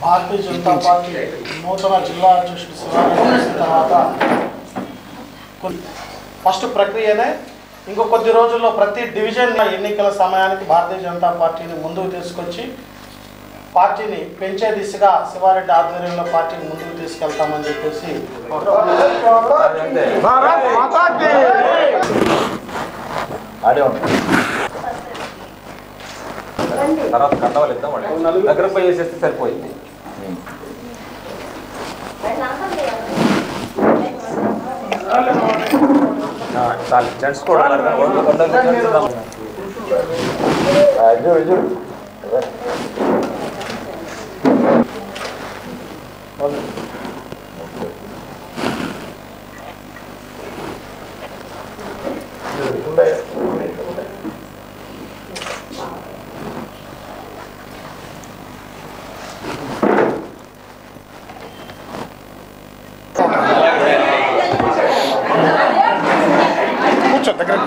భారతీయ Janata party నూతన జిల్లా అధ్యక్షుడు శివారెడ్డి వచ్చిన తర్వాత కొన్ని ఫస్ట్ ప్రక్రియనే ఇంకో కొద్ది రోజుల్లో ప్రతి డివిజన్ ఎన్నికల సమయానికి భారతీయ జనతా పార్టీని ముందుకు తీసుకొచ్చి పార్టీని పెంచే దిశగా శివారెడ్డి ఆధ్వర్యంలో పార్టీని ముందుకు తీసుకెళ్తామని చెప్పేసి భారత్ మాతా కీ ఆడే ఉంటుంది తర్వాత కండవాళ్ళు ఇద్దాం వాళ్ళు దగ్గర పోయి వేసేస్తే సరిపోయింది ఆ, చాలు జెంట్స్ కూడా ఉన్నారు. వంద- వంద జెంట్స్ ఉన్నారు. ఆ, చూడు చూడు కూర్చో దగ్గర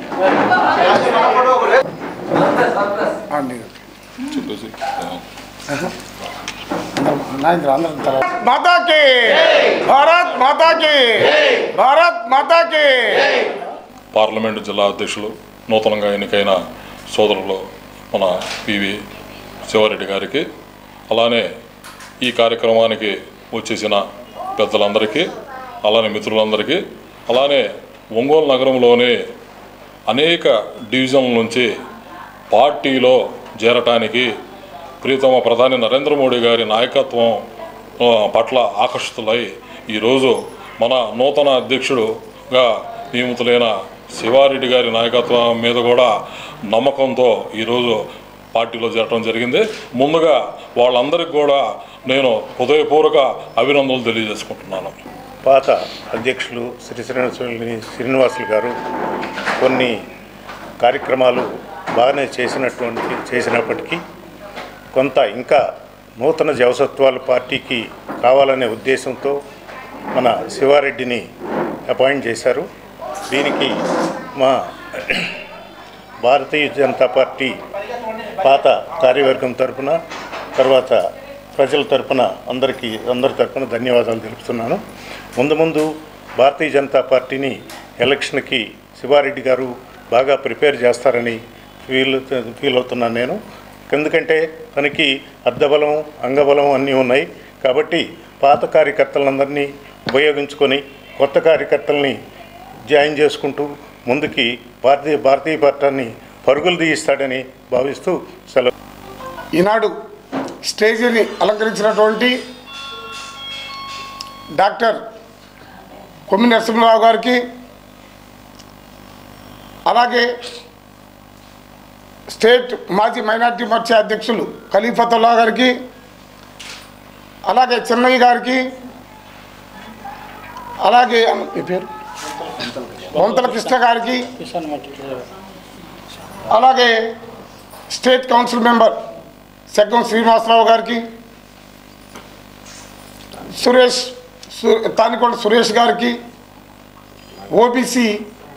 మాతా కీ భారత్ మాతా కీ భారత్ మాతా కీ పార్లమెంటు జిల్లా అధ్యక్షులు నూతనంగా ఎన్నికైన సోదరులు మన పివి శివారెడ్డి గారికి అలానే ఈ కార్యక్రమానికి వచ్చేసిన పెద్దలందరికీ అలానే మిత్రులందరికీ అలానే ఒంగోలు నగరంలోని అనేక డివిజన్ల నుంచి పార్టీలో చేరటానికి ప్రీతమ ప్రధాని నరేంద్ర మోడీ గారి నాయకత్వం ఆ, పట్ల ఆకర్షితులై ఈరోజు మన నూతన అధ్యక్షుడుగా నియమితులైన శివారెడ్డి గారి నాయకత్వం మీద కూడా నమ్మకంతో ఈరోజు పార్టీలో చేరటం జరిగింది ముందుగా వాళ్ళందరికీ కూడా నేను హృదయపూర్వక అభినందనలు తెలియజేసుకుంటున్నాను పాత అధ్యక్షులు శ్రీ శ్రీనివాసులు శ్రీనివాసులు గారు కొన్ని కార్యక్రమాలు బాగానే చేసినటువంటి చేసినప్పటికీ కొంత ఇంకా నూతన జవసత్వాల పార్టీకి కావాలనే ఉద్దేశంతో మన శివారెడ్డిని అపాయింట్ చేశారు దీనికి మా భారతీయ జనతా పార్టీ పాత కార్యవర్గం తరపున తర్వాత ప్రజల తరపున అందరికీ అందరి తరపున ధన్యవాదాలు తెలుపుతున్నాను ముందు ముందు భారతీయ జనతా పార్టీని ఎలక్షన్కి శివారెడ్డి గారు బాగా ప్రిపేర్ చేస్తారని ఫీల్ ఫీల్ అవుతున్నాను నేను ఎందుకంటే తనకి అర్ధబలం అంగబలం అన్నీ ఉన్నాయి కాబట్టి పాత కార్యకర్తలందరినీ ఉపయోగించుకొని కొత్త కార్యకర్తల్ని జాయిన్ చేసుకుంటూ ముందుకి భారతీయ భారతీయ పార్టీని పరుగులు తీయిస్తాడని భావిస్తూ సెలవు ఈనాడు స్టేజీని అలంకరించినటువంటి డాక్టర్ కొమ్మి నరసింహరావు గారికి అలాగే స్టేట్ మాజీ మైనార్టీ మోర్చా అధ్యక్షులు ఖలీఫతుల్లా గారికి అలాగే చెన్నయ్య గారికి అలాగే మీ పేరు వంతల కృష్ణ గారికి అలాగే state council member Seggam Srinivasarao గారికి సురేష్ సు- తానికొండ సురేష్ గారికి ఓబీసీ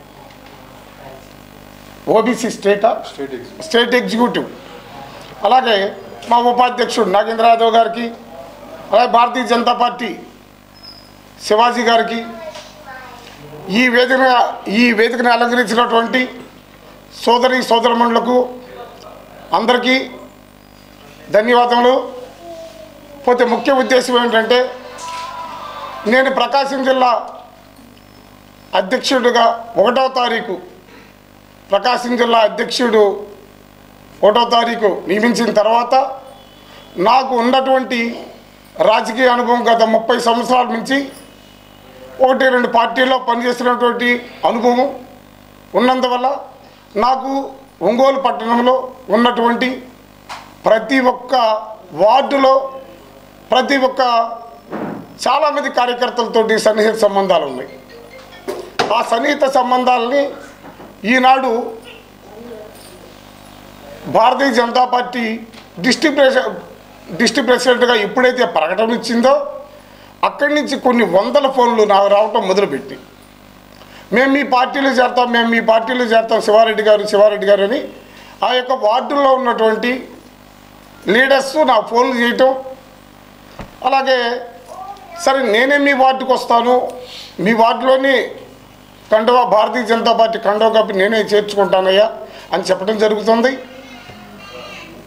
ఓబీసీ స్టేటా స్టేట్ ఎగ్జిక్యూటివ్ అలాగే మా ఉపాధ్యక్షుడు నాగేంద్ర యాదవ్ గారికి అలాగే భారతీయ జనతా పార్టీ శివాజీ గారికి ఈ వేదిక ఈ వేదికను అలంకరించినటువంటి సోదరి సోదరమణులకు అందరికీ ధన్యవాదములు పోతే ముఖ్య ఉద్దేశం ఏమిటంటే నేను ప్రకాశం జిల్లా అధ్యక్షుడిగా ఒకటో తారీఖు ప్రకాశం జిల్లా అధ్యక్షుడు ఒకటో తారీఖు నియమించిన తర్వాత నాకు ఉన్నటువంటి రాజకీయ అనుభవం గత ముప్పై సంవత్సరాల నుంచి ఒకటి రెండు పార్టీల్లో పనిచేసినటువంటి అనుభవం ఉన్నందువల్ల నాకు ఒంగోలు పట్టణంలో ఉన్నటువంటి ప్రతి ఒక్క వార్డులో ప్రతి ఒక్క చాలామంది కార్యకర్తలతోటి సన్నిహిత సంబంధాలు ఉన్నాయి ఆ సన్నిహిత సంబంధాలని ఈనాడు Bharatiya Janata party district president district ప్రెసిడెంట్గా ఎప్పుడైతే ప్రకటన ఇచ్చిందో అక్కడి నుంచి కొన్ని వందల ఫోన్లు నాకు రావటం మొదలుపెట్టి మేము మీ పార్టీలో చేరతాం మేము మీ పార్టీలో చేరతాం శివారెడ్డి గారు శివారెడ్డి గారు అని ఆ యొక్క వార్డుల్లో ఉన్నటువంటి లీడర్స్ నా ఫోన్లు చేయటం అలాగే సరే నేనే మీ వార్డుకి వస్తాను మీ వార్డులోని కండువా భారతీయ జనతా పార్టీ కండువా కప్పి నేనే చేర్చుకుంటానయ్యా అని చెప్పడం జరుగుతుంది